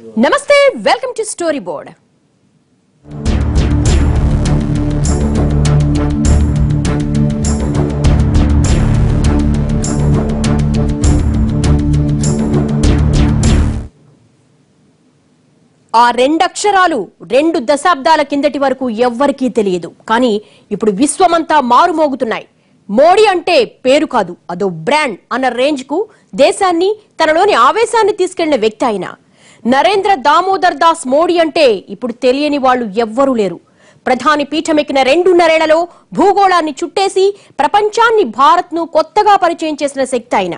నమస్తే welcome to story board ఆ రెండక్షరాలు రెండు దశాబ్దాల కిందటి వరకు ఎవ్వరికీ తెలియదు కానీ ఇప్పుడు విశ్వమంతా మారుమోగుతున్నాయి మోడీ అంటే పేరు కాదు అదో బ్రాండ్ అన్న రేంజ్ కు దేశాన్ని తనలోని ఆవేశాన్ని తీసుకెళ్లిన వ్యక్తి ఆయన నరేంద్ర దామోదర్ దాస్ మోడీ అంటే ఇప్పుడు తెలియని వాళ్ళు ఎవ్వరూ లేరు ప్రధాని పీఠమెక్కిన రెండున్నరేళ్లలో భూగోళాన్ని చుట్టేసి ప్రపంచాన్ని భారత్ ను కొత్తగా పరిచయం చేసిన శక్తి ఆయన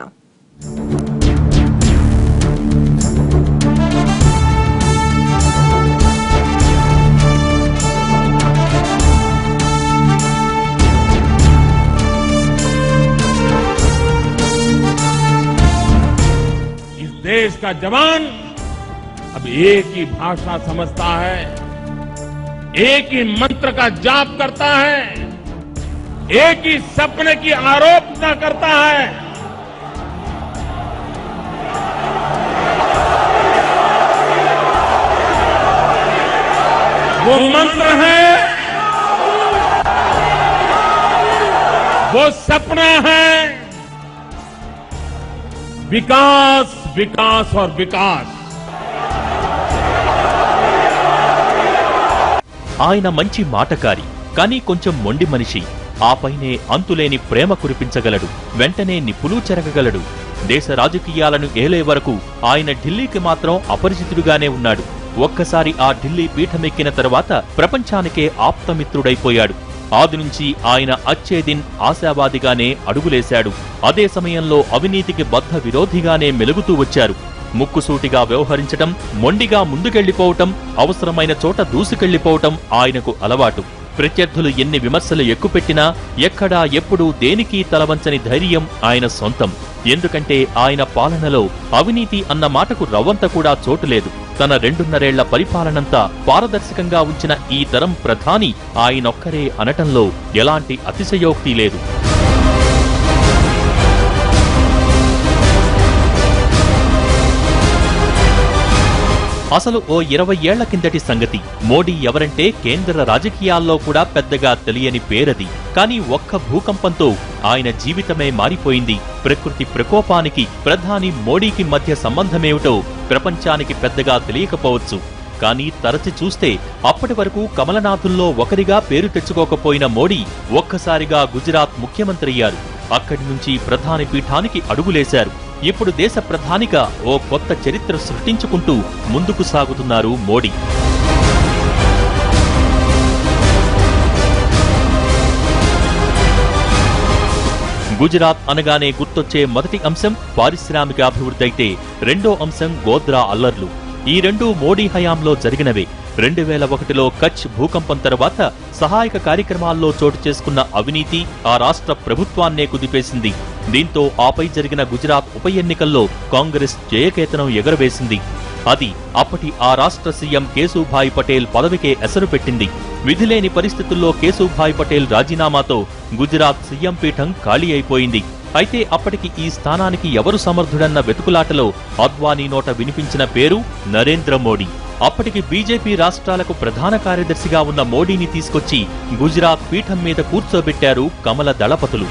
इस देश का जवान अब एक ही भाषा समझता है एक ही मंत्र का जाप करता है एक ही सपने की आरोपना करता है वो मंत्र है वो सपना है विकास विकास और विकास ఆయన మంచి మాటకారి కానీ కొంచెం మొండి మనిషి ఆపైనే అంతులేని ప్రేమ కురిపించగలడు వెంటనే నిప్పులు చెరగగలడు దేశ రాజకీయాలను ఏలే వరకు ఆయన ఢిల్లీకి మాత్రం అపరిచితుడుగానే ఉన్నాడు ఒక్కసారి ఆ ఢిల్లీ పీఠమెక్కిన తరువాత ప్రపంచానికే ఆప్తమిత్రుడైపోయాడు ఆది నుంచి ఆయన అచ్చేదిన్ ఆశావాదిగానే అడుగులేశాడు అదే సమయంలో అవినీతికి బద్ధ విరోధిగానే మెలుగుతూ వచ్చారు ముక్కుసూటిగా వ్యవహరించటం మొండిగా ముందుకెళ్లిపోవటం అవసరమైన చోట దూసుకెళ్లిపోవటం ఆయనకు అలవాటు ప్రత్యర్థులు ఎన్ని విమర్శలు ఎక్కుపెట్టినా ఎక్కడా ఎప్పుడూ దేనికి తలవంచని ధైర్యం ఆయన సొంతం ఎందుకంటే ఆయన పాలనలో అవినీతి అన్న మాటకు రవ్వంత కూడా చోటు లేదు తన రెండున్నరేళ్ల పరిపాలనంతా పారదర్శకంగా ఉంచిన ఈ తరం ప్రధాని ఆయనొక్కరే అనటంలో ఎలాంటి అతిశయోక్తి లేదు అసలు ఓ ఇరవై ఏళ్ల కిందటి సంగతి మోడీ ఎవరంటే కేంద్ర రాజకీయాల్లో కూడా పెద్దగా తెలియని పేరది కానీ ఒక్క భూకంపంతో ఆయన జీవితమే మారిపోయింది ప్రకృతి ప్రకోపానికి ప్రధాని మోడీకి మధ్య సంబంధమేమిటో ప్రపంచానికి పెద్దగా తెలియకపోవచ్చు కానీ తరచి చూస్తే అప్పటి వరకు కమలనాథుల్లో ఒకరిగా పేరు తెచ్చుకోకపోయిన మోడీ ఒక్కసారిగా గుజరాత్ ముఖ్యమంత్రి అయ్యారు అక్కడి నుంచి ప్రధాని పీఠానికి అడుగులేశారు ఇప్పుడు దేశ ప్రధానిగా ఓ కొత్త చరిత్ర సృష్టించుకుంటూ ముందుకు సాగుతున్నారు మోడీ గుజరాత్ అనగానే గుర్తొచ్చే మొదటి అంశం పారిశ్రామిక అభివృద్ధి అయితే రెండో అంశం గోద్రా అల్లర్లు ఈ రెండు మోడీ హయాంలో జరిగినవే రెండు వేల ఒకటిలో కచ్ భూకంపం తర్వాత సహాయక కార్యక్రమాల్లో చోటు చేసుకున్న అవినీతి ఆ రాష్ట్ర ప్రభుత్వాన్నే కుదిపేసింది దీంతో ఆపై జరిగిన గుజరాత్ ఉప ఎన్నికల్లో కాంగ్రెస్ జయకేతనం ఎగరవేసింది అది అప్పటి ఆ రాష్ట్ర సీఎం కేశుభాయ్ పటేల్ పదవికే ఎసరు పెట్టింది విధిలేని పరిస్థితుల్లో కేశుభాయ్ పటేల్ రాజీనామాతో గుజరాత్ సీఎం పీఠం ఖాళీ అయిపోయింది అయితే అప్పటికి ఈ స్థానానికి ఎవరు సమర్థుడన్న వెతుకులాటలో అద్వానీ నోట వినిపించిన పేరు నరేంద్ర మోడీ అప్పటికి బీజేపీ రాష్ట్రాలకు ప్రధాన కార్యదర్శిగా ఉన్న మోడీని తీసుకొచ్చి గుజరాత్ పీఠం మీద కూర్చోబెట్టారు కమల దళపతులు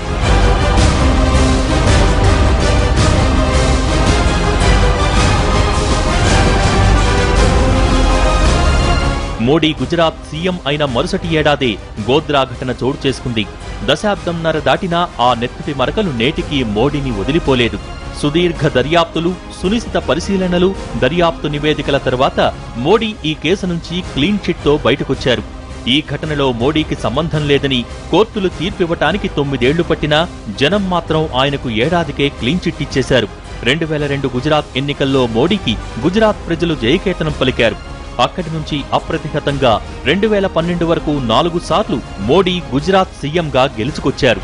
మోడీ గుజరాత్ సీఎం అయిన మరుసటి ఏడాదే గోద్రా ఘటన చోటు చేసుకుంది దశాబ్దంన్నర దాటినా ఆ నెత్తుటి మరకలు నేటికి మోడీని వదిలిపోలేదు సుదీర్ఘ దర్యాప్తులు సునిశిత పరిశీలనలు దర్యాప్తు నివేదికల తర్వాత మోడీ ఈ కేసు నుంచి క్లీన్ చిట్తో బయటకొచ్చారు ఈ ఘటనలో మోడీకి సంబంధం లేదని కోర్టులు తీర్పివ్వటానికి తొమ్మిదేళ్లు పట్టినా జనం మాత్రం ఆయనకు ఏడాదికే క్లీన్ చిట్ ఇచ్చేశారు రెండు వేల రెండు గుజరాత్ ఎన్నికల్లో మోడీకి గుజరాత్ ప్రజలు జయకేతనం పలికారు అక్కడి నుంచి అప్రతిహతంగా రెండు వేల పన్నెండు వరకు నాలుగు సార్లు మోడీ గుజరాత్ సీఎంగా గెలుచుకొచ్చారు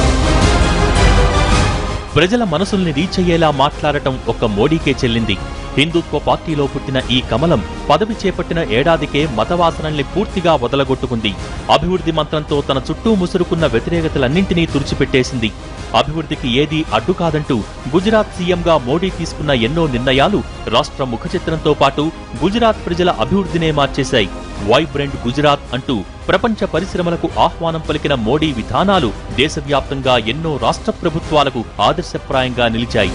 ప్రజల మనసుల్ని రీచ్ అయ్యేలా మాట్లాడటం ఒక్క మోడీకే చెల్లింది హిందుత్వ పార్టీలో పుట్టిన ఈ కమలం పదవి చేపట్టిన ఏడాదికే మతవాసనల్ని పూర్తిగా వదలగొట్టుకుంది అభివృద్ధి మంత్రంతో తన చుట్టూ ముసురుకున్న వ్యతిరేకతలన్నింటినీ తుడిచిపెట్టేసింది అభివృద్ధికి ఏదీ అడ్డు కాదంటూ గుజరాత్ సీఎంగా మోడీ తీసుకున్న ఎన్నో నిర్ణయాలు రాష్ట్ర ముఖ చిత్రంతో పాటు గుజరాత్ ప్రజల అభివృద్ధినే మార్చేశాయి వైబ్రెంట్ గుజరాత్ అంటూ ప్రపంచ పరిశ్రమలకు ఆహ్వానం పలికిన మోడీ విధానాలు దేశవ్యాప్తంగా ఎన్నో రాష్ట్ర ప్రభుత్వాలకు ఆదర్శప్రాయంగా నిలిచాయి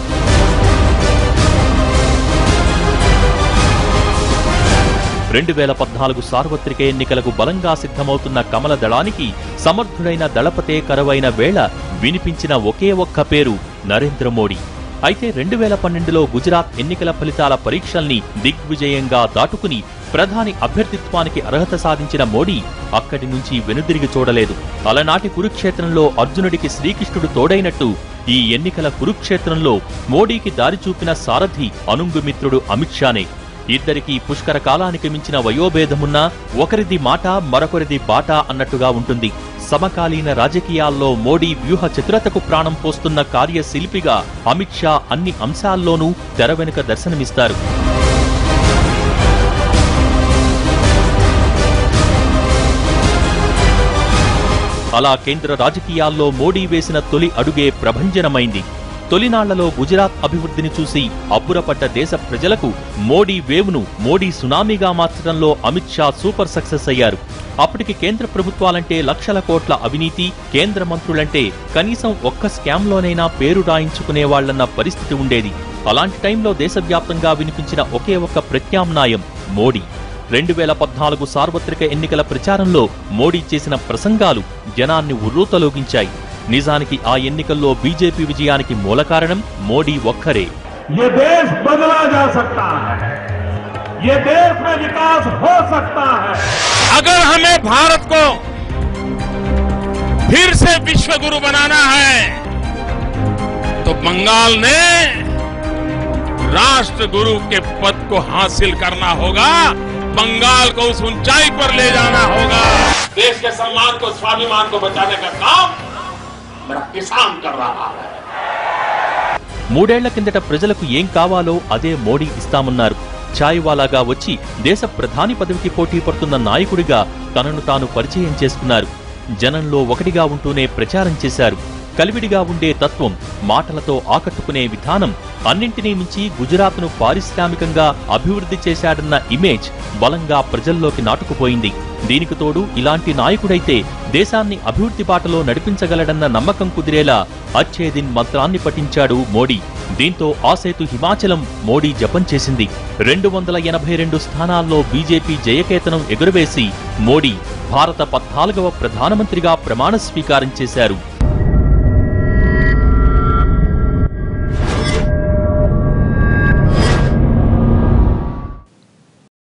రెండు వేల పద్నాలుగు సార్వత్రిక ఎన్నికలకు బలంగా సిద్ధమవుతున్న కమల దళానికి సమర్థుడైన దళపతే కరువైన వేళ వినిపించిన ఒకే ఒక్క పేరు నరేంద్ర మోడీ అయితే రెండు వేల పన్నెండులో గుజరాత్ ఎన్నికల ఫలితాల పరీక్షల్ని దిగ్విజయంగా దాటుకుని ప్రధాని అభ్యర్థిత్వానికి అర్హత సాధించిన మోడీ అక్కడి నుంచి వెనుదిరిగి చూడలేదు అలనాటి కురుక్షేత్రంలో అర్జునుడికి శ్రీకృష్ణుడు తోడైనట్టు ఈ ఎన్నికల కురుక్షేత్రంలో మోడీకి దారి చూపిన సారథి అనుంగుమిత్రుడు అమిత్ షానే ఇద్దరికీ పుష్కర కాలానికి మించిన వయోభేదమున్నా ఒకరిది మాట మరొకరిది బాట అన్నట్టుగా ఉంటుంది సమకాలీన రాజకీయాల్లో మోడీ వ్యూహ చతురతకు ప్రాణం పోస్తున్న కార్యశిల్పిగా అమిత్ షా అన్ని అంశాల్లోనూ తెర వెనుక దర్శనమిస్తారు అలా కేంద్ర రాజకీయాల్లో మోడీ వేసిన తొలి అడుగే ప్రభంజనమైంది తొలినాళ్లలో గుజరాత్ అభివృద్ధిని చూసి అబ్బురపడ్డ దేశ ప్రజలకు మోడీ వేవ్ను మోడీ సునామీగా మార్చడంలో అమిత్ షా సూపర్ సక్సెస్ అయ్యారు అప్పటికి కేంద్ర ప్రభుత్వాలంటే లక్షల కోట్ల అవినీతి కేంద్ర మంత్రులంటే కనీసం ఒక్క స్కామ్లోనైనా పేరు రాయించుకునే వాళ్లన్న పరిస్థితి ఉండేది అలాంటి టైంలో దేశవ్యాప్తంగా వినిపించిన ఒకే ఒక్క ప్రత్యామ్నాయం మోడీ రెండు వేల పద్నాలుగు సార్వత్రిక ఎన్నికల ప్రచారంలో మోడీ చేసిన ప్రసంగాలు జనాన్ని ఉర్రూతలోగించాయి నిజానికి ఆ ఎన్నికల్లో బీజేపీ విజయానికి మూల కారణం మోడీ ఒక్కరే ये देश बदला जा सकता है ये देश में विकास हो सकता है अगर हमें भारत को फिर से विश्व गुरु बनाना है तो बंगाल ने राष्ट्र गुरु के पद को हासिल करना होगा बंगाल को उस ऊंचाई पर ले जाना होगा देश के सम्मान को स्वाभिमान को बचाने का काम मेरा किसान कर रहा है మూడేళ్ల కిందట ప్రజలకు ఏం కావాలో అదే మోడీ ఇస్తామన్నారు ఛాయ్వాలాగా వచ్చి దేశ ప్రధాని పదవికి పోటీ పడుతున్న నాయకుడిగా తనను తాను పరిచయం చేసుకున్నారు జనంలో ఒకటిగా ఉంటూనే ప్రచారం చేశారు కలివిడిగా ఉండే తత్వం మాటలతో ఆకట్టుకునే విధానం అన్నింటినీ మించి గుజరాత్ను పారిశ్రామికంగా అభివృద్ధి చేశాడన్న ఇమేజ్ బలంగా ప్రజల్లోకి నాటుకుపోయింది దీనికి తోడు ఇలాంటి నాయకుడైతే దేశాన్ని అభివృద్ధి బాటలో నడిపించగలడన్న నమ్మకం కుదిరేలా అచ్చేదిన్ మంత్రాన్ని పఠించాడు మోడీ దీంతో ఆసేతు హిమాచలం మోడీ జపం చేసింది రెండు వందల ఎనభై రెండు స్థానాల్లో బీజేపీ జయకేతనం ఎగురవేసి మోడీ భారత పద్నాలుగవ ప్రధానమంత్రిగా ప్రమాణ స్వీకారం చేశారు